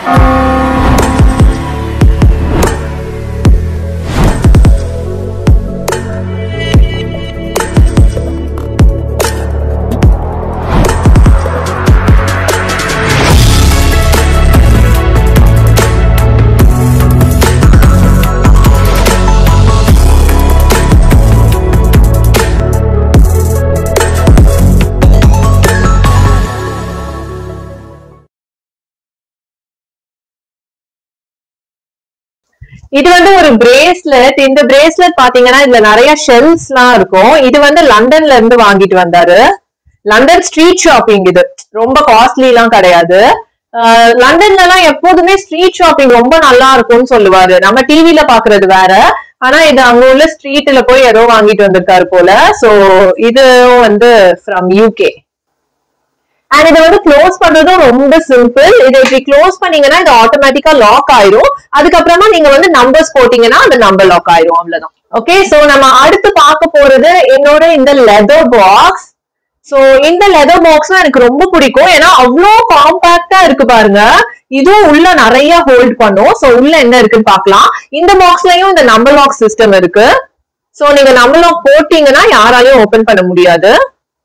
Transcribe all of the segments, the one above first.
இது வந்து ஒரு பிரேஸ்லெட் இந்த பிரேஸ்லெட் பாத்தீங்கன்னா இதுல நிறைய ஷெல்ஸ் எல்லாம் இருக்கும் இது வந்து லண்டன்ல இருந்து வாங்கிட்டு வந்தாரு லண்டன் ஸ்ட்ரீட் ஷாப்பிங் இது ரொம்ப காஸ்ட்லி எல்லாம் கிடையாது ஆஹ் லண்டன்ல எல்லாம் எப்போதுமே ஸ்ட்ரீட் ஷாப்பிங் ரொம்ப நல்லா இருக்கும்னு சொல்லுவாரு நம்ம டிவில பாக்குறது வேற ஆனா இது அங்க உள்ள ஸ்ட்ரீட்ல போய் ஏதோ வாங்கிட்டு வந்திருக்காரு போல சோ இது வந்து ஃப்ரம் யூகே அண்ட் இதை வந்து க்ளோஸ் பண்றதும் ரொம்ப சிம்பிள் இதை இப்படி க்ளோஸ் பண்ணீங்கன்னா இது ஆட்டோமேட்டிக்கா லாக் ஆயிரும் அதுக்கப்புறமா நீங்க வந்து நம்பர்ஸ் போட்டீங்கன்னா அந்த நம்பர் லாக் ஆயிரும் அவ்வளவுதான் ஓகே சோ நம்ம அடுத்து பார்க்க போறது என்னோட இந்த லெதர் பாக்ஸ் சோ இந்த லெதர் பாக்ஸ் எனக்கு ரொம்ப பிடிக்கும் ஏன்னா அவ்வளோ காம்பாக்டா இருக்கு பாருங்க இதுவும் உள்ள நிறைய ஹோல்ட் பண்ணும் சோ உள்ள என்ன இருக்குன்னு பார்க்கலாம் இந்த பாக்ஸ்லயும் இந்த நம்பர் லாக் சிஸ்டம் இருக்கு சோ நீங்க நம்பர் லாக் போட்டீங்கன்னா யாராலையும் ஓபன் பண்ண முடியாது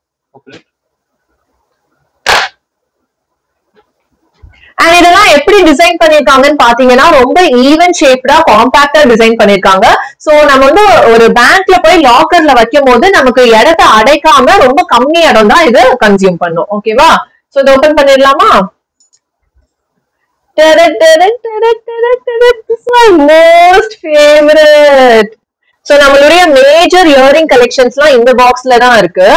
அண்ட் இதெல்லாம் எப்படி டிசைன் பண்ணிருக்காங்கன்னு பாத்தீங்கன்னா ரொம்ப ஈவன் ஷேப்டா காம்பாக்டா டிசைன் பண்ணிருக்காங்க சோ நம்ம வந்து ஒரு பேங்க்ல போய் லாக்கர்ல வைக்கும் போது நமக்கு இடத்த அடைக்காம ரொம்ப கம்மி இடம் தான் இது கன்சியூம் பண்ணும் ஓகேவா சோ இதை ஓபன் பண்ணிடலாமா மோஸ்ட் ஃபேவரட் சோ நம்மளுடைய மேஜர் இயரிங் கலெக்ஷன்ஸ்லாம் இந்த பாக்ஸ்ல தான் இருக்கு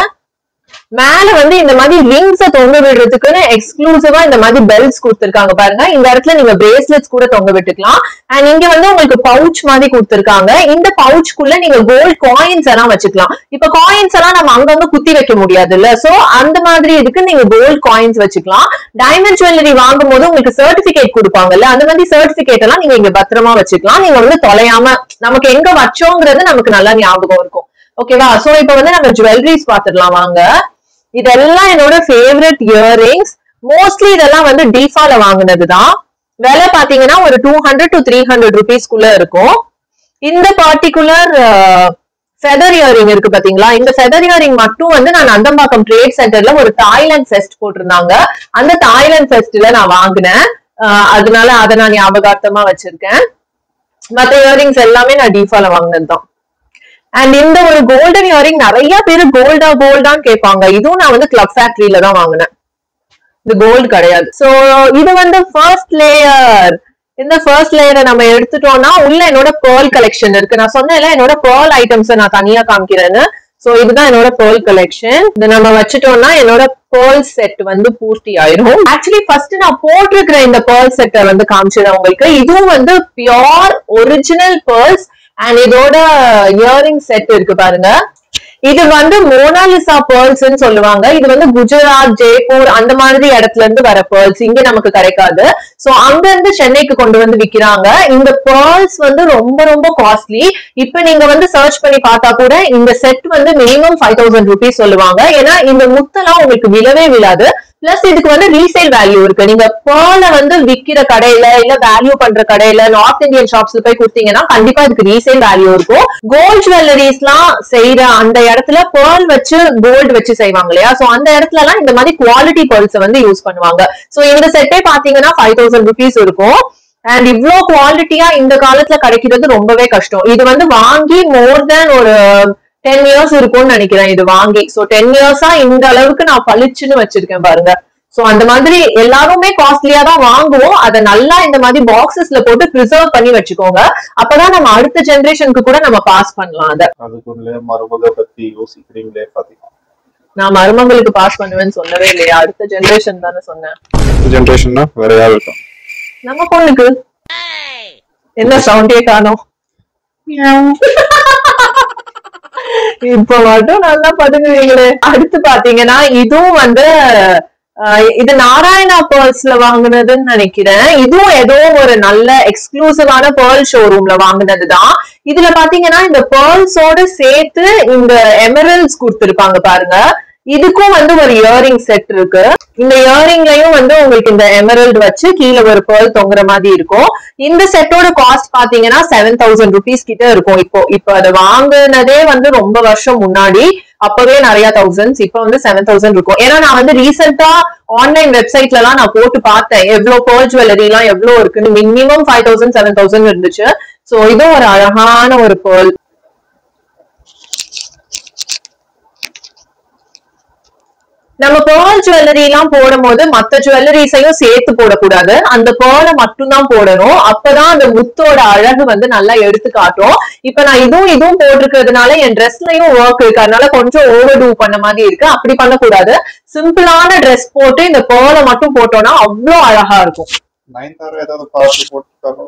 மேல வந்து இந்த மாதிரி ரிங்ஸ தொங்க விடுறதுக்குன்னு எக்ஸ்க்ளூசிவா இந்த மாதிரி பெல்ட்ஸ் கொடுத்திருக்காங்க பாருங்க இந்த இடத்துல நீங்க பிரேஸ்லெட்ஸ் கூட தொங்க விட்டுக்கலாம் அண்ட் இங்க வந்து உங்களுக்கு பவுச் மாதிரி கொடுத்திருக்காங்க இந்த பவுச்க்குள்ள நீங்க கோல்ட் காயின்ஸ் எல்லாம் வச்சுக்கலாம் இப்ப காயின்ஸ் எல்லாம் நம்ம அங்கங்க குத்தி வைக்க முடியாது இல்ல சோ அந்த மாதிரி இதுக்கு நீங்க கோல்ட் காயின்ஸ் வச்சுக்கலாம் டைமண்ட் ஜுவல்லரி வாங்கும் போது உங்களுக்கு சர்டிபிகேட் கொடுப்பாங்கல்ல அந்த மாதிரி சர்டிபிகேட் எல்லாம் நீங்க இங்க பத்திரமா வச்சுக்கலாம் நீங்க வந்து தொலையாம நமக்கு எங்க வச்சோங்கிறது நமக்கு நல்லா ஞாபகம் இருக்கும் ஓகேவா சோ இப்ப வந்து நம்ம ஜுவல்லரிஸ் பாத்துடலாம் வாங்க இதெல்லாம் என்னோட ஃபேவரட் இயரிங்ஸ் மோஸ்ட்லி இதெல்லாம் வந்து டீஃபால வாங்கினதுதான் விலை பாத்தீங்கன்னா ஒரு two hundred to three hundred ருபீஸ்க்குள்ள இருக்கும் இந்த பார்ட்டிகுலர் ஃபெதர் இயரிங் இருக்கு பாத்தீங்களா இந்த ஃபெதர் இயரிங் மட்டும் வந்து நான் நந்தம்பாக்கம் ட்ரேட் சென்டர்ல ஒரு தாய்லாந்து ஃபெஸ்ட் போட்டிருந்தாங்க அந்த தாய்லாந்து ஃபெஸ்ட்ல நான் வாங்கினேன் அஹ் அதனால அதை நான் ஞாபகார்த்தமா வச்சிருக்கேன் மத்த இயரிங்ஸ் எல்லாமே நான் டீஃபால வாங்கினதுதான் அண்ட் இந்த ஒரு கோல்டன் இயரிங் நிறைய பேர் கோல்டா கோல்டான்னு கேட்பாங்க இதுவும் நான் வந்து கிளப் ஃபேக்டரியில தான் வாங்கினேன் இது கோல்டு கிடையாது சோ இது வந்து ஃபர்ஸ்ட் லேயர் இந்த ஃபர்ஸ்ட் லேயரை நம்ம எடுத்துட்டோம்னா உள்ள என்னோட பேர்ல் கலெக்ஷன் இருக்கு நான் சொன்னேன்ல என்னோட பேர்ல் ஐட்டம்ஸ் நான் தனியா காமிக்கிறேன்னு சோ இதுதான் என்னோட பேர்ல் கலெக்ஷன் இதை நம்ம வச்சுட்டோம்னா என்னோட பேர்ல் செட் வந்து பூர்த்தி ஆயிரும் ஆக்சுவலி ஃபர்ஸ்ட் நான் போட்டிருக்கிற இந்த பேர்ல் செட்டை வந்து காமிச்சிடறேன் உங்களுக்கு இதுவும் வந்து பியோர் ஒரிஜினல் பேர்ல்ஸ் அண்ட் இதோட இயரிங் செட் இருக்கு பாருங்க இது வந்து மோனாலிசா பேர்ல்ஸ் சொல்லுவாங்க இது வந்து குஜராத் ஜெய்ப்பூர் அந்த மாதிரி இடத்துல இருந்து வர பேர்ல்ஸ் இங்க நமக்கு கிடைக்காது சோ அங்க இருந்து சென்னைக்கு கொண்டு வந்து விக்கிறாங்க இந்த பேர்ல்ஸ் வந்து ரொம்ப ரொம்ப காஸ்ட்லி இப்ப நீங்க வந்து சர்ச் பண்ணி பார்த்தா கூட இந்த செட் வந்து மினிமம் ஃபைவ் தௌசண்ட் ருபீஸ் சொல்லுவாங்க ஏன்னா இந்த முத்தெல்லாம் உங்களுக்கு விழவே விழாது பிளஸ் இதுக்கு வந்து ரீசேல் வேல்யூ இருக்கு நீங்க பேர்ல வந்து விக்கிற கடையில இல்ல வேல்யூ பண்ற கடையில நார்த் இந்தியன் ஷாப்ஸ்ல போய் கொடுத்தீங்கன்னா கண்டிப்பா இதுக்கு ரீசேல் வேல்யூ இருக்கும் கோல்ட் ஜுவல்லரிஸ் எல்லாம் செய்யற அந்த இடத்துல பேர்ல் வச்சு கோல்டு வச்சு செய்வாங்க இல்லையா சோ அந்த இடத்துல எல்லாம் இந்த மாதிரி குவாலிட்டி பேர்ல்ஸ் வந்து யூஸ் பண்ணுவாங்க சோ இந்த செட்டே பாத்தீங்கன்னா ஃபைவ் தௌசண்ட் ருபீஸ் இருக்கும் அண்ட் இவ்ளோ குவாலிட்டியா இந்த காலத்துல கிடைக்கிறது ரொம்பவே கஷ்டம் இது வந்து வாங்கி மோர் தென் ஒரு டென் இயர்ஸ் இருக்கும்னு நினைக்கிறேன் இது வாங்கி சோ டென் இயர்ஸா இந்த அளவுக்கு நான் பளிச்சுன்னு வச்சிருக்கேன் பாருங்க சோ அந்த மாதிரி எல்லாருமே காஸ்ட்லியா தான் வாங்குவோம் அதை நல்லா இந்த மாதிரி பாக்ஸஸ்ல போட்டு ப்ரிசர்வ் பண்ணி வச்சுக்கோங்க அப்பதான் நம்ம அடுத்த ஜெனரேஷனுக்கு கூட நம்ம பாஸ் பண்ணலாம் அதை அதுக்குள்ளே மருமக பத்தி யோசிக்கிறீங்களே பாத்தீங்கன்னா நான் மருமங்களுக்கு பாஸ் பண்ணுவேன்னு சொல்லவே இல்லையா அடுத்த ஜெனரேஷன் தானே சொன்னேன் ஜென்ரேஷன்னா வேற யாரும் இருக்கும் நம்ம பொண்ணுக்கு என்ன சவுண்டே காணோம் இப்ப மட்டும் நல்லா பதுங்குவீங்களே அடுத்து பாத்தீங்கன்னா இதுவும் வந்து ஆஹ் இது நாராயணா பேர்ல்ஸ்ல வாங்குனதுன்னு நினைக்கிறேன் இதுவும் ஏதோ ஒரு நல்ல எக்ஸ்க்ளூசிவான பேர்ல் ஷோரூம்ல வாங்குனதுதான் இதுல பாத்தீங்கன்னா இந்த பேர்ல்ஸோட சேர்த்து இந்த எமரல்ஸ் கொடுத்திருப்பாங்க பாருங்க இதுக்கும் வந்து ஒரு இயரிங் செட் இருக்கு இந்த இயரிங்லயும் வந்து உங்களுக்கு இந்த எமரல்ட் வச்சு கீழே ஒரு பேர்ல் தொங்குற மாதிரி இருக்கும் இந்த செட்டோட காஸ்ட் பாத்தீங்கன்னா செவன் தௌசண்ட் ருபீஸ் கிட்ட இருக்கும் இப்போ இப்போ அதை வாங்குனதே வந்து ரொம்ப வருஷம் முன்னாடி அப்பவே நிறைய தௌசண்ட்ஸ் இப்போ வந்து செவன் தௌசண்ட் இருக்கும் ஏன்னா நான் வந்து ரீசெண்டா ஆன்லைன் வெப்சைட்ல எல்லாம் நான் போட்டு பார்த்தேன் எவ்வளவு பேர்ல் ஜுவல்லரி எல்லாம் எவ்வளவு இருக்குன்னு minimum five thousand seven thousand இருந்துச்சு சோ இதுவும் ஒரு அழகான ஒரு பேர்ல் நம்ம பேர்ல் ஜுவல்லரி எல்லாம் போடும் போது மத்த ஜுவல்லரிஸையும் சேர்த்து போடக்கூடாது அந்த பேர்லை மட்டும்தான் போடணும் அப்பதான் அந்த முத்தோட அழகு வந்து நல்லா எடுத்து காட்டும் இப்ப நான் இதுவும் இதுவும் போட்டிருக்கிறதுனால என் ட்ரெஸ்லயும் ஒர்க் இருக்கு அதனால கொஞ்சம் ஓவர் டூ பண்ண மாதிரி இருக்கு அப்படி பண்ணக்கூடாது சிம்பிளான ட்ரெஸ் போட்டு இந்த பேர்லை மட்டும் போட்டோம்னா அவ்வளோ அழகா இருக்கும் நயன்தாரா ஏதாவது பார்த்து போட்டுருக்காரோ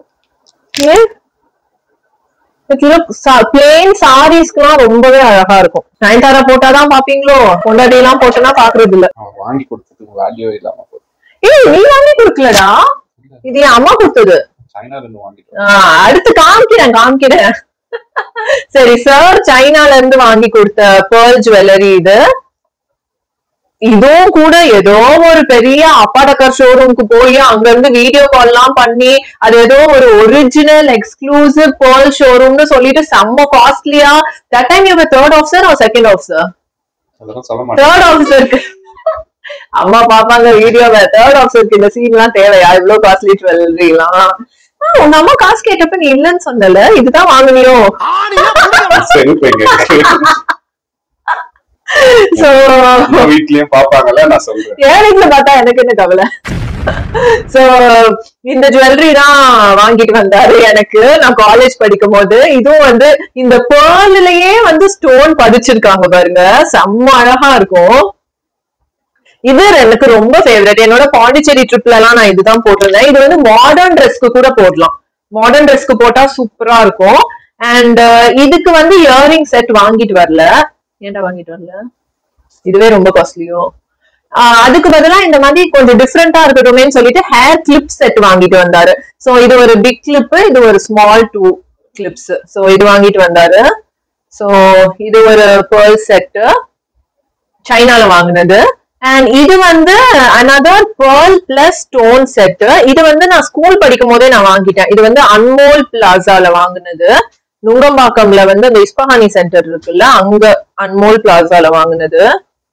பிளேன் சாரீஸ்க்குலாம் ரொம்பவே அழகா இருக்கும் நயன்தாரா போட்டாதான் பாப்பீங்களோ பொண்டாட்டி எல்லாம் போட்டோன்னா பாக்குறது இல்ல அவன் வாங்கி கொடுத்ததுக்கு வேல்யூ இல்லாம போகுது ஏய் நீ வாங்கி கொடுக்கலடா இது என் அம்மா கொடுத்தது சைனால இருந்து வாங்கிட்டு ஆஹ் அடுத்து காமிக்கிறேன் காமிக்கிறேன் சரி சார் சைனால இருந்து வாங்கி கொடுத்த பேர்ல் ஜுவல்லரி இது இதுவும் கூட ஏதோ ஒரு பெரிய அப்பாடக்கர் ஷோரூம்க்கு போய் அங்க இருந்து வீடியோ கால் எல்லாம் பண்ணி அது ஏதோ ஒரு ஒரிஜினல் எக்ஸ்க்ளூசிவ் பேர்ல் ஷோரூம்னு சொல்லிட்டு செம்ம காஸ்ட்லியா that time you third officer or second officer அதெல்லாம் சொல்ல மாட்டேன் தேர்ட் ஆஃபீஸருக்கு அம்மா பாப்பாங்க வீடியோவை தேர்ட் ஆஃபீஸருக்கு இந்த சீன் எல்லாம் தேவையா இவ்வளவு காஸ்ட்லி ஜுவல்லரி எல்லாம் ஆ, உங்க அம்மா காசு கேட்டப்ப நீ இல்லன்னு சொன்னல இதுதான் வாங்குவியோ செருப்பு எங்க இருக்கு? சோ நம்ம வீட்லயும் பாப்பாங்கல்ல நான் சொல்றேன் ஏழைகளை பார்த்தா எனக்கு என்ன கவலை சோ இந்த ஜுவல்லரி தான் வாங்கிட்டு வந்தாரு எனக்கு நான் காலேஜ் படிக்கும் போது இதுவும் வந்து இந்த பேர்லயே வந்து ஸ்டோன் பதிச்சிருக்காங்க பாருங்க செம்ம அழகா இருக்கும் இது எனக்கு ரொம்ப ஃபேவரட் என்னோட பாண்டிச்சேரி ட்ரிப்ல எல்லாம் நான் இதுதான் போட்டிருந்தேன் இது வந்து மாடர்ன் ட்ரெஸ்க்கு கூட போடலாம் மாடர்ன் ட்ரெஸ்க்கு போட்டா சூப்பரா இருக்கும் அண்ட் இதுக்கு வந்து இயரிங் செட் வாங்கிட்டு வரல ஏன்டா வாங்கிட்டு வரல இதுவே ரொம்ப காஸ்ட்லியோ அதுக்கு பதிலா இந்த மாதிரி கொஞ்சம் டிஃப்ரெண்டா இருக்கட்டுமேன்னு சொல்லிட்டு ஹேர் கிளிப் செட் வாங்கிட்டு வந்தாரு சோ இது ஒரு பிக் கிளிப் இது ஒரு ஸ்மால் டூ கிளிப்ஸ் சோ இது வாங்கிட்டு வந்தாரு சோ இது ஒரு பேர்ல் செட்டு சைனால வாங்கினது அண்ட் இது வந்து another pearl plus stone set இது வந்து நான் ஸ்கூல் படிக்கும் போதே நான் வாங்கிட்டேன் இது வந்து அன்மோல் பிளாசால வாங்கினது நுங்கம்பாக்கம்ல வந்து அந்த இஸ்பஹானி சென்டர் இருக்குல்ல அங்க அன்மோல் பிளாசால வாங்கினது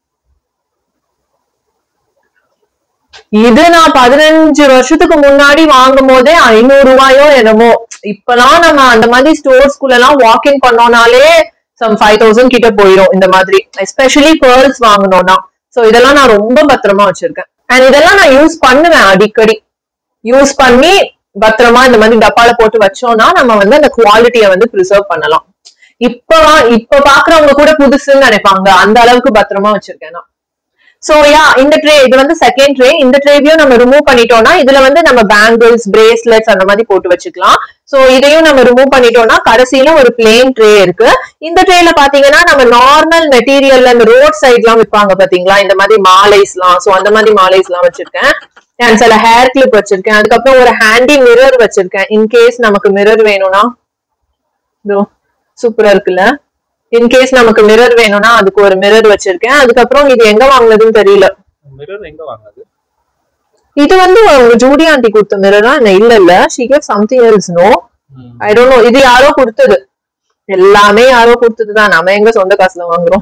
இது நான் பதினஞ்சு வருஷத்துக்கு முன்னாடி வாங்கும் போதே ஐநூறு ரூபாயோ என்னமோ இப்பெல்லாம் நம்ம அந்த மாதிரி ஸ்டோர்ஸ்குள்ள எல்லாம் வாக்கிங் பண்ணோம்னாலே சம் ஃபைவ் தௌசண்ட் கிட்ட போயிடும் இந்த மாதிரி எஸ்பெஷலி பேர்ல்ஸ் வாங்கணும்னா சோ இதெல்லாம் நான் ரொம்ப பத்திரமா வச்சிருக்கேன் அண்ட் இதெல்லாம் நான் யூஸ் பண்ணுவேன் அடிக்கடி யூஸ் பண்ணி பத்திரமா இந்த மாதிரி டப்பால போட்டு வச்சோம்னா நம்ம வந்து அந்த குவாலிட்டியை வந்து ப்ரிசர்வ் பண்ணலாம் இப்ப வா- இப்ப பாக்குறவங்க கூட புதுசுன்னு நினைப்பாங்க அந்த அளவுக்கு பத்திரமா வச்சிருக்கேன் நான் சோ யா இந்த ட்ரே இது வந்து செகண்ட் ட்ரே இந்த ட்ரேவையும் நம்ம ரிமூவ் பண்ணிட்டோம்னா இதுல வந்து நம்ம பேங்கிள்ஸ் பிரேஸ்லெட்ஸ் அந்த மாதிரி போட்டு வச்சுக்கலாம் சோ இதையும் நம்ம ரிமூவ் பண்ணிட்டோம்னா கடைசியில ஒரு பிளேன் ட்ரே இருக்கு இந்த ட்ரேல பாத்தீங்கன்னா நம்ம நார்மல் மெட்டீரியல்ல இந்த ரோட் சைட்லாம் விற்பாங்க பாத்தீங்களா இந்த மாதிரி மாலைஸ்லாம் சோ அந்த மாதிரி மாலைஸ்லாம் வச்சிருக்கேன் அண்ட் சில ஹேர் கிளிப் வச்சிருக்கேன் அதுக்கப்புறம் ஒரு ஹேண்டி மிரர் வச்சிருக்கேன் இன்கேஸ் நமக்கு மிரர் வேணும்னா இதோ சூப்பரா இருக்குல்ல இன்கேஸ் நமக்கு மிரர் வேணும்னா அதுக்கு ஒரு மிரர் வச்சிருக்கேன் அதுக்கப்புறம் இது எங்க வாங்குனதுன்னு தெரியல மிரர் எங்க வாங்குனது இது வந்து உங்க ஜூடி ஆண்டி கொடுத்த மிரரா என்ன இல்ல இல்ல she gave something else no I don't know இது யாரோ கொடுத்தது எல்லாமே யாரோ கொடுத்ததுதான் நம்ம எங்க சொந்த காசுல வாங்குறோம்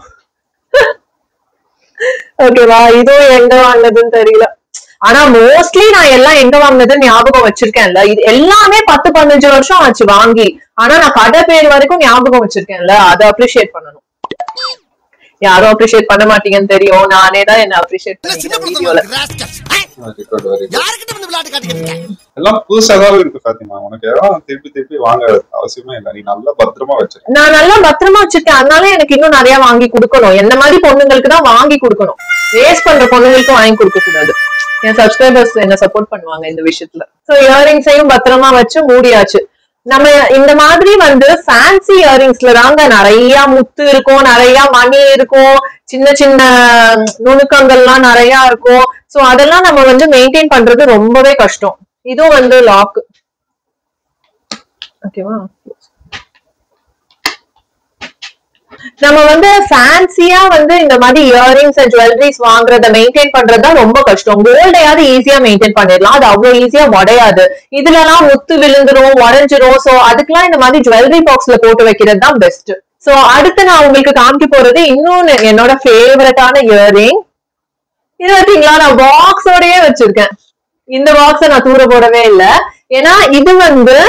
ஓகேவா இதுவும் எங்க வாங்குனதுன்னு தெரியல ஆனா மோஸ்ட்லி நான் எல்லாம் எங்க வாங்குனதுன்னு ஞாபகம் வச்சிருக்கேன்ல இது எல்லாமே பத்து பதினஞ்சு வருஷம் ஆச்சு வாங்கி ஆனா நான் கடை பேர் வரைக்கும் ஞாபகம் வச்சிருக்கேன்ல அதை அப்ரிஷியேட் பண்ணணும் யாரும் அப்ரிஷியேட் பண்ண மாட்டீங்கன்னு தெரியும் நானே தான் என்ன அப்ரிஷியேட் சின்ன பண்ணிக்கிறேன் வீடியோல Very good, very good. யாருக்கிட்ட வந்து விளையாட்டு காட்டிக்கிட்டு இருக்க? எல்லாம் புதுசாதான் இருக்கு பாத்திமா உனக்கு யாரும் திருப்பி திருப்பி வாங்க அவசியமே இல்லை நீ நல்லா பத்திரமா வச்சிருக்க நான் நல்லா பத்திரமா வச்சிருக்கேன் அதனால எனக்கு இன்னும் நிறைய வாங்கி கொடுக்கணும் என்ன மாதிரி பொண்ணுங்களுக்கு தான் வாங்கி கொடுக்கணும் வேஸ்ட் பண்ற பொண்ணுங்களுக்கு வாங்கி கொடுக்க கூடாது என் சப்ஸ்கிரைபர்ஸ் என்ன சப்போர்ட் பண்ணுவாங்க இந்த விஷயத்துல சோ இயரிங்ஸையும் பத்திரமா வச்சு மூடியாச்சு நம்ம இந்த மாதிரி வந்து ஃபேன்சி இயரிங்ஸ்ல தாங்க நிறைய முத்து இருக்கும் நிறைய மணி இருக்கும் சின்ன சின்ன ம், நுணுக்கங்கள்லாம் நிறைய இருக்கும் சோ அதெல்லாம் நம்ம வந்து மெயின்டைன் பண்றது ரொம்பவே கஷ்டம் இதுவும் வந்து லாக் ஓகேவா நம்ம வந்து ஃபேன்சியா வந்து இந்த மாதிரி இயரிங்ஸ் அண்ட் ஜுவல்லரிஸ் வாங்குறத மெயின்டைன் பண்றது தான் ரொம்ப கஷ்டம் கோல்டையாவது ஈஸியா மெயின்டைன் பண்ணிடலாம் அது அவ்வளவு ஈஸியா உடையாது இதுல எல்லாம் முத்து விழுந்துரும் உடஞ்சிரும் சோ அதுக்கெல்லாம் இந்த மாதிரி ஜுவல்லரி பாக்ஸ்ல போட்டு வைக்கிறது தான் பெஸ்ட் சோ அடுத்து நான் உங்களுக்கு காமிக்க போறது இன்னொன்னு என்னோட ஃபேவரட்டான இயரிங் இது பாத்தீங்களா நான் பாக்ஸோடயே வச்சிருக்கேன் இந்த பாக்ஸ நான் தூர போடவே இல்ல ஏன்னா இது வந்து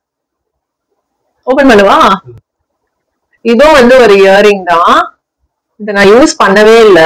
ஓபன் பண்ணுவா இதுவும் வந்து ஒரு இயரிங் தான் இதை நான் யூஸ் பண்ணவே இல்ல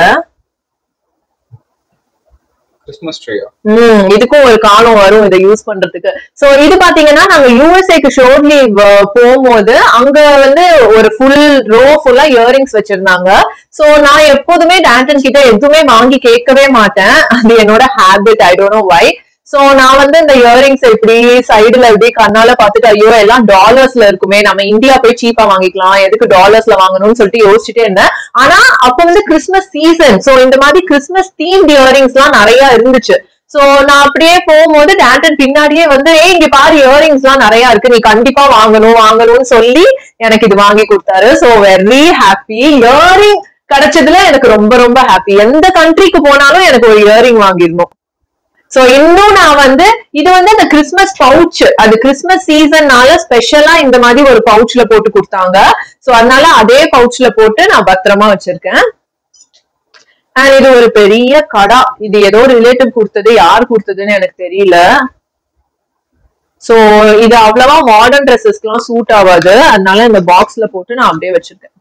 கிறிஸ்மஸ் ட்ரீயா உம் இதுக்கும் ஒரு காலம் வரும் இதை யூஸ் பண்றதுக்கு சோ இது பாத்தீங்கன்னா நாங்க யூஎஸ்ஏக்கு ஷோர் லீவ் போகும்போது அங்க வந்து ஒரு ஃபுல் ரோ ஃபுல்லா இயரிங்ஸ் வச்சிருந்தாங்க சோ நான் எப்போதுமே டேண்டன் கிட்ட எதுவுமே வாங்கி கேட்கவே மாட்டேன் அது என்னோட habit I don't know why so நான் வந்து இந்த இயரிங்ஸ் இப்படி சைடுல இப்படி கண்ணால பாத்துட்டு ஐயோ எல்லாம் டாலர்ஸ்ல இருக்குமே நம்ம இந்தியா போய் சீப்பா வாங்கிக்கலாம் எதுக்கு டாலர்ஸ்ல வாங்கணும்னு சொல்லிட்டு யோசிச்சுட்டே இருந்தேன் ஆனா அப்ப வந்து கிறிஸ்மஸ் சீசன் சோ இந்த மாதிரி கிறிஸ்மஸ் தீம் இயரிங்ஸ் எல்லாம் நிறைய இருந்துச்சு சோ நான் அப்படியே போகும்போது டேண்டன் பின்னாடியே வந்து ஏய் இங்க பாரு இயரிங்ஸ் எல்லாம் நிறைய இருக்கு நீ கண்டிப்பா வாங்கணும் வாங்கணும்னு சொல்லி எனக்கு இது வாங்கி கொடுத்தாரு சோ வெரி ஹாப்பி இயரிங் கிடைச்சதுல எனக்கு ரொம்ப ரொம்ப ஹாப்பி எந்த கண்ட்ரிக்கு போனாலும் எனக்கு ஒரு இயரிங் வாங்கிடணும் சோ இன்னும் நான் வந்து இது வந்து அந்த கிறிஸ்மஸ் பவுச் அது கிறிஸ்மஸ் சீசன்னால ஸ்பெஷலா இந்த மாதிரி ஒரு பவுச்ல போட்டு கொடுத்தாங்க சோ அதனால அதே பவுச்ல போட்டு நான் பத்திரமா வச்சிருக்கேன் அண்ட் இது ஒரு பெரிய கடா இது ஏதோ ரிலேட்டிவ் கொடுத்தது யார் கொடுத்ததுன்னு எனக்கு தெரியல சோ இது அவ்வளவா மாடர்ன் ட்ரெஸ்ஸஸ்க்குலாம் சூட் ஆகாது அதனால இந்த பாக்ஸ்ல போட்டு நான் அப்படியே வச்சிருக்கேன்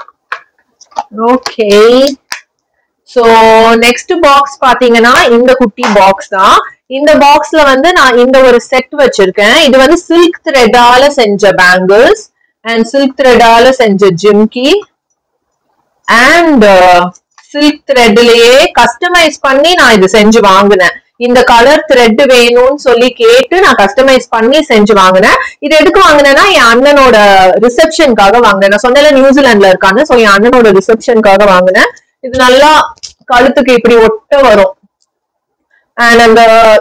ஓகே சோ நெக்ஸ்ட் பாக்ஸ் பாத்தீங்கன்னா இந்த குட்டி பாக்ஸ் தான் இந்த பாக்ஸ்ல வந்து நான் இந்த ஒரு செட் வச்சிருக்கேன் இது வந்து சில்க் த்ரெட்டால செஞ்ச பேங்கிள்ஸ் அண்ட் சில்க் த்ரெட்டால செஞ்ச ஜிம்கி அண்ட் சில்க் த்ரெட்லயே கஸ்டமைஸ் பண்ணி நான் இது செஞ்சு வாங்கினேன் இந்த கலர் த்ரெட் வேணும்னு சொல்லி கேட்டு நான் கஸ்டமைஸ் பண்ணி செஞ்சு வாங்கினேன் இது எதுக்கு வாங்கினேன்னா என் அண்ணனோட ரிசப்ஷனுக்காக வாங்கினேன் நான் சொன்னேன்ல நியூசிலாந்துல இருக்கான்னு சோ என் அண்ணனோட ரிசப்ஷனுக்காக வாங்கினேன் இது நல்லா கழுத்துக்கு இப்படி ஒட்ட வரும் அண்ட் அந்த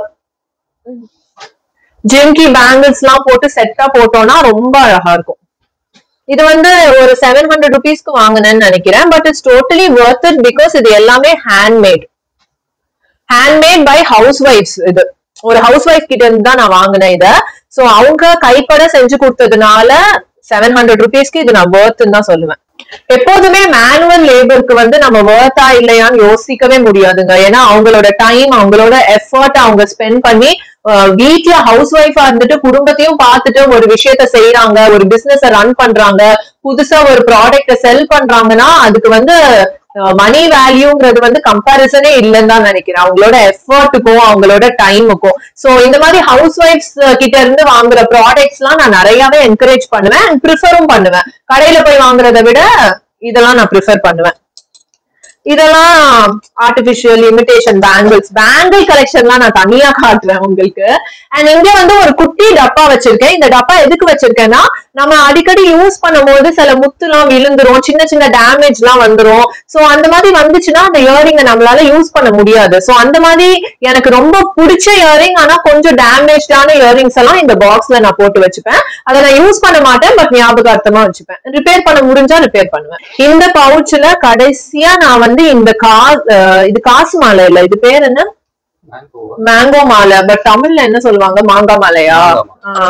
ஜிம்கி பேங்கிள்ஸ் எல்லாம் போட்டு செட்டா போட்டோம்னா ரொம்ப அழகா இருக்கும் இது வந்து ஒரு செவன் ஹண்ட்ரட் ருபீஸ்க்கு வாங்கினேன்னு நினைக்கிறேன் but it's totally worth it because இது எல்லாமே ஹேண்ட்மேட் ஹேண்ட்மேட் பை ஹவுஸ் ஒய்ஃப்ஸ் இது ஒரு ஹவுஸ் ஒய்ஃப் கிட்ட இருந்து தான் நான் வாங்கினேன் இத சோ அவங்க கைப்பட செஞ்சு கொடுத்ததுனால செவன் ஹண்ட்ரட் ருபீஸ்க்கு இது நான் ஒர்த்துன்னு தான் சொல்லுவேன் எப்போதுமே மேனுவல் லேபருக்கு வந்து நம்ம ஒர்த்தா இல்லையான்னு யோசிக்கவே முடியாதுங்க ஏன்னா அவங்களோட டைம் அவங்களோட எஃபர்ட் அவங்க ஸ்பெண்ட் பண்ணி அஹ், வீட்ல ஹவுஸ் ஒய்ஃபா இருந்துட்டு குடும்பத்தையும் பார்த்துட்டு ஒரு விஷயத்த செய்யறாங்க ஒரு பிசினஸ் ரன் பண்றாங்க புதுசா ஒரு ப்ராடக்ட செல் பண்றாங்கன்னா அதுக்கு வந்து மணி வேல்யூங்கிறது வந்து கம்பாரிசனே இல்லைன்னு தான் நினைக்கிறேன் அவங்களோட எஃபர்ட்டுக்கும் அவங்களோட டைமுக்கும் சோ இந்த மாதிரி ஹவுஸ் ஒய்ஃப்ஸ் கிட்ட இருந்து வாங்குற ப்ராடக்ட்ஸ் எல்லாம் நான் நிறையவே என்கரேஜ் பண்ணுவேன் அண்ட் ப்ரிஃபரும் பண்ணுவேன் கடையில போய் வாங்குறதை விட இதெல்லாம் நான் ப்ரிஃபர் பண்ணுவேன் இதெல்லாம் ஆர்டிபிஷியல் இமிடேஷன் பேங்கிள்ஸ் பேங்கிள் கலெக்ஷன்லாம் நான் தனியா காட்டுறேன் உங்களுக்கு அண்ட் இங்க வந்து ஒரு குட்டி டப்பா வச்சிருக்கேன் இந்த டப்பா எதுக்கு வச்சிருக்கேன்னா நம்ம அடிக்கடி யூஸ் பண்ணும்போது சில முத்துலாம் விழுந்துரும் சின்ன சின்ன டேமேஜ் எல்லாம் வந்துரும் சோ அந்த மாதிரி வந்துச்சுன்னா அந்த இயரிங்க நம்மளால யூஸ் பண்ண முடியாது சோ அந்த மாதிரி எனக்கு ரொம்ப பிடிச்ச இயரிங் ஆனா கொஞ்சம் டேமேஜ்டான இயரிங்ஸ் எல்லாம் இந்த பாக்ஸ்ல நான் போட்டு வச்சுப்பேன் அதை நான் யூஸ் பண்ண மாட்டேன் பட் ஞாபகார்த்தமா வச்சுப்பேன் ரிப்பேர் பண்ண முடிஞ்சா ரிப்பேர் பண்ணுவேன் இந்த பவுச்ல கடைசியா நான் வந்து இந்த கா அஹ் இது காசு மாலை இல்ல இது பேர் என்ன மேங்கோவா மேங்கோ மாலை பட் தமிழ்ல என்ன சொல்லுவாங்க மாங்காய் மாலையா ஆ.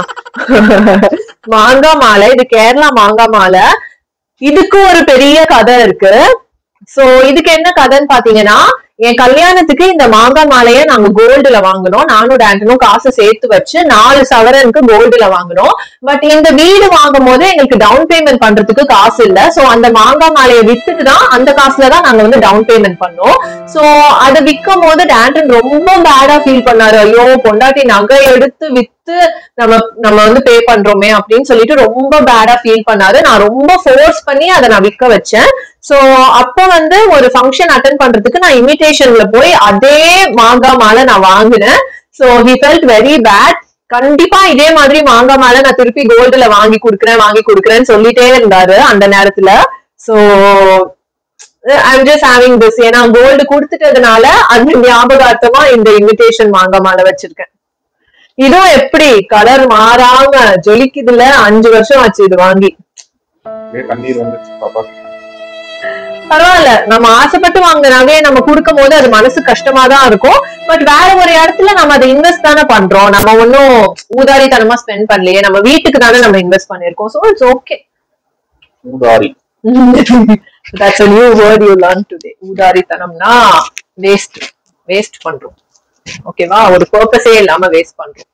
மாங்காய் மாலை இது கேரளா மாங்காய் மாலை இதுக்கு ஒரு பெரிய கதை இருக்கு சோ இதுக்கு என்ன கதைன்னு பாத்தீங்கன்னா என் கல்யாணத்துக்கு இந்த மாங்காய் மாலைய நாங்க கோல்டுல வாங்கினோம் நானும் டேண்டனும் காசு சேர்த்து வச்சு நாலு சவரனுக்கு கோல்டுல வாங்கினோம் பட் இந்த வீடு வாங்கும் போது எங்களுக்கு டவுன் பேமெண்ட் பண்றதுக்கு காசு இல்ல சோ அந்த மாங்காய் மாலையை வித்துட்டு தான் அந்த காசுல தான் நாங்க வந்து டவுன் பேமெண்ட் பண்ணோம் சோ அதை விற்கும் போது டேண்டன் ரொம்ப பேடா ஃபீல் பண்ணாரு ஐயோ பொண்டாட்டி நகை எடுத்து வித்து நம்ம நம்ம வந்து பே பண்றோமே அப்படின்னு சொல்லிட்டு ரொம்ப பேடா ஃபீல் பண்ணாரு நான் ரொம்ப ஃபோர்ஸ் பண்ணி அதை நான் விற்க வச்சேன் சோ அப்ப வந்து ஒரு ஃபங்க்ஷன் அட்டன் பண்றதுக்கு நான் இமிடேஷன்ல போய் அதே மாங்காய் மாலை நான் வாங்கினேன் so he felt very bad கண்டிப்பா இதே மாதிரி மாங்காய் மாலை நான் திருப்பி கோல்டுல வாங்கி கொடுக்குறேன் வாங்கி கொடுக்குறேன்னு சொல்லிட்டே இருந்தாரு அந்த நேரத்துல so I'm just having this ஏன்னா கோல்டு கொடுத்துட்டதுனால அந்த ஞாபகார்த்தமா இந்த இன்விடேஷன் மாங்காய் மாலை வச்சிருக்கேன் இதுவும் எப்படி கலர் மாறாம ஜொலிக்குதுல அஞ்சு வருஷம் ஆச்சு இது வாங்கி அப்படியே கண்ணீர் வந்துச்சு பாப்பா பரவாயில்ல நம்ம ஆசைப்பட்டு வாங்கின நகையை நம்ம கொடுக்கும் போது அது மனசு கஷ்டமா தான் இருக்கும் பட் வேற ஒரு இடத்துல நம்ம அதை இன்வெஸ்ட் தானே பண்றோம் நம்ம ஒன்னும் ஊதாரித்தனமா ஸ்பெண்ட் பண்ணலையே நம்ம வீட்டுக்கு தானே நம்ம இன்வெஸ்ட் பண்ணிருக்கோம் சோ இட்ஸ் ஓகே ஊதாரி that's a new word you learn today ஊதாரித்தனம்னா வேஸ்ட் வேஸ்ட் பண்றோம் ஓகேவா ஒரு பர்பஸே இல்லாம வேஸ்ட் பண்றோம்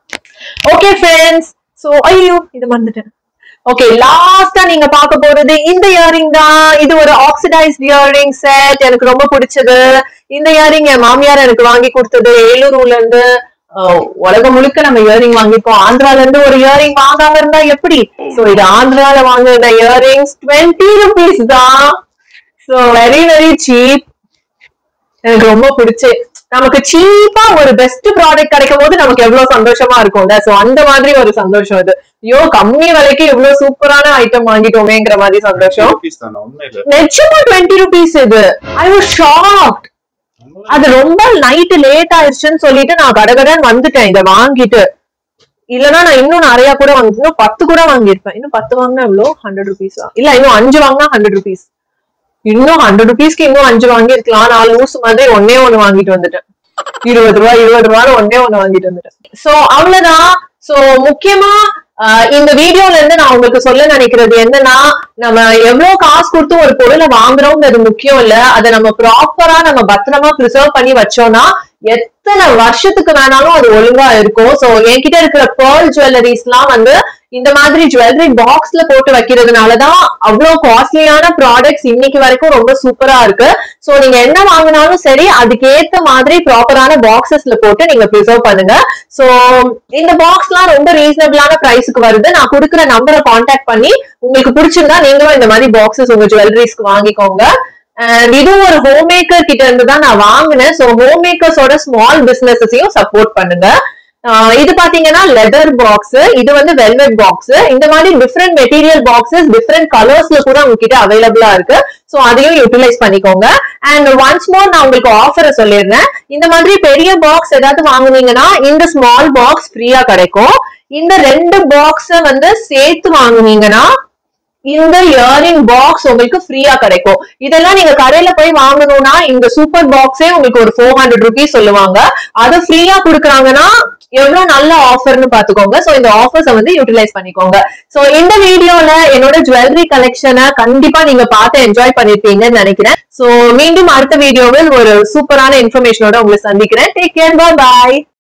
ஓகே ஃப்ரெண்ட்ஸ் சோ ஐயோ இது மறந்துட்டேன் ஓகே லாஸ்டா நீங்க பார்க்க போறது இந்த இயரிங் தான் இது ஒரு ஆக்சிடைஸ்ட் இயரிங் செட் எனக்கு ரொம்ப பிடிச்சது இந்த இயரிங் என் மாமியார் எனக்கு வாங்கி கொடுத்தது ஏலூர்ல இருந்து அஹ், உலகம் முழுக்க நம்ம இயரிங் வாங்கிருக்கோம் ஆந்திரால இருந்து ஒரு இயரிங் வாங்காம இருந்தா எப்படி சோ இது ஆந்திரால வாங்கின இயரிங்ஸ் டுவெண்ட்டி ருபீஸ் தான் சோ வெரி வெரி சீப் எனக்கு ரொம்ப பிடிச்சு நமக்கு சீப்பா ஒரு பெஸ்ட் ப்ராடக்ட் கிடைக்கும் போது நமக்கு எவ்வளவு சந்தோஷமா இருக்கும்ல சோ அந்த மாதிரி ஒரு சந்தோஷம் இது ஐயோ கம்மி விலைக்கு இவ்வளவு சூப்பரான ஐட்டம் வாங்கிட்டோமேங்கிற மாதிரி சந்தோஷம் ருபீஸ் தானே ஒண்ணும் இல்ல நிச்சயமா டுவெண்ட்டி ருபீஸ் இது ஐ வாஸ் ஷாக்ட் அது ரொம்ப நைட் லேட் ஆயிடுச்சுன்னு சொல்லிட்டு நான் கடகடன் வந்துட்டேன் இதை வாங்கிட்டு இல்லனா நான் இன்னும் நிறைய கூட வாங்கி இன்னும் பத்து கூட வாங்கியிருப்பேன் இன்னும் பத்து வாங்கினா எவ்வளோ ஹண்ட்ரட் ருபீஸா இல்ல இன்னும் அஞ்சு வாங்கினா ஹண்ட்ரட் ருபீஸ் இன்னும் ஹண்ட்ரட் ருபீஸ்க்கு இன்னும் அஞ்சு வாங்கியிருக்கலாம் நான் லூஸ் மாதிரி ஒன்னே ஒண்ணு வாங்கிட்டு வந்துட்டேன் இருபது ரூபாய் இருபது ரூபாய் ஒன்னே ஒண்ணு வாங்கிட்டு வந்துட்டேன் சோ அவ்வளவுதான் சோ முக்கியமா ஆஹ் இந்த வீடியோல இருந்து நான் உங்களுக்கு சொல்ல நினைக்கிறது என்னன்னா நம்ம எவ்வளவு காசு கொடுத்து ஒரு பொருளை வாங்குறோங்கிறது முக்கியம் இல்ல அதை நம்ம ப்ராப்பரா நம்ம பத்திரமா ப்ரிசர்வ் பண்ணி வச்சோம்னா எத்தனை வருஷத்துக்கு வேணாலும் அது ஒழுங்கா இருக்கும் சோ என்கிட்ட இருக்கிற பேர்ல் ஜுவல்லரிஸ் எல்லாம் வந்து இந்த மாதிரி ஜுவல்லரி பாக்ஸ்ல போட்டு வைக்கிறதுனாலதான் அவ்வளவு காஸ்ட்லியான ப்ராடக்ட்ஸ் இன்னைக்கு வரைக்கும் ரொம்ப சூப்பரா இருக்கு சோ நீங்க என்ன வாங்கினாலும் சரி அதுக்கேத்த மாதிரி ப்ராப்பரான பாக்ஸஸ்ல போட்டு நீங்க ப்ரிசர்வ் பண்ணுங்க சோ இந்த பாக்ஸ் எல்லாம் ரொம்ப ரீசனபிளான பிரைஸ்க்கு வருது நான் கொடுக்குற நம்பரை காண்டாக்ட் பண்ணி உங்களுக்கு பிடிச்சிருந்தா நீங்களும் இந்த மாதிரி பாக்ஸஸ் உங்க ஜுவல்லரிஸ்க்கு வாங்கிக்கோங்க அண்ட் இதுவும் ஒரு ஹோம் மேக்கர் கிட்ட இருந்து தான் நான் வாங்கினேன் சோ ஹோம் மேக்கர்ஸோட ஸ்மால் பிசினஸஸையும் சப்போர்ட் பண்ணுங்க ஆஹ் இது பாத்தீங்கன்னா லெதர் பாக்ஸ் இது வந்து வெல்வெட் பாக்ஸ் இந்த மாதிரி டிஃப்ரெண்ட் மெட்டீரியல் பாக்ஸஸ் டிஃப்ரெண்ட் கலர்ஸ்ல கூட உங்ககிட்ட அவைலபிளா இருக்கு சோ அதையும் யூட்டிலைஸ் பண்ணிக்கோங்க அண்ட் ஒன்ஸ் மோர் நான் உங்களுக்கு ஆஃபரை சொல்லிடுறேன் இந்த மாதிரி பெரிய பாக்ஸ் ஏதாவது வாங்குனீங்கன்னா இந்த ஸ்மால் பாக்ஸ் ஃப்ரீயா கிடைக்கும் இந்த ரெண்டு பாக்ஸ வந்து சேர்த்து வாங்குனீங்கன்னா இந்த இயரிங் பாக்ஸ் உங்களுக்கு ஃப்ரீயா கிடைக்கும் இதெல்லாம் நீங்க கடையில போய் வாங்கணும்னா இந்த சூப்பர் பாக்ஸே உங்களுக்கு ஒரு ஃபோர் ஹண்ட்ரட் ருபீஸ் சொல்லுவாங்க அதை ஃப்ரீயா கொடுக்குறாங்கன்னா எவ்வளவு நல்ல ஆஃபர்னு பாத்துக்கோங்க சோ இந்த ஆஃபர்ஸை வந்து யூட்டிலைஸ் பண்ணிக்கோங்க சோ இந்த வீடியோல என்னோட ஜுவல்லரி கலெக்ஷனை கண்டிப்பா நீங்க பார்த்து என்ஜாய் பண்ணிருப்பீங்கன்னு நினைக்கிறேன் சோ மீண்டும் அடுத்த வீடியோவில் ஒரு சூப்பரான இன்ஃபர்மேஷனோட உங்களை சந்திக்கிறேன் டேக் கேர் பாய்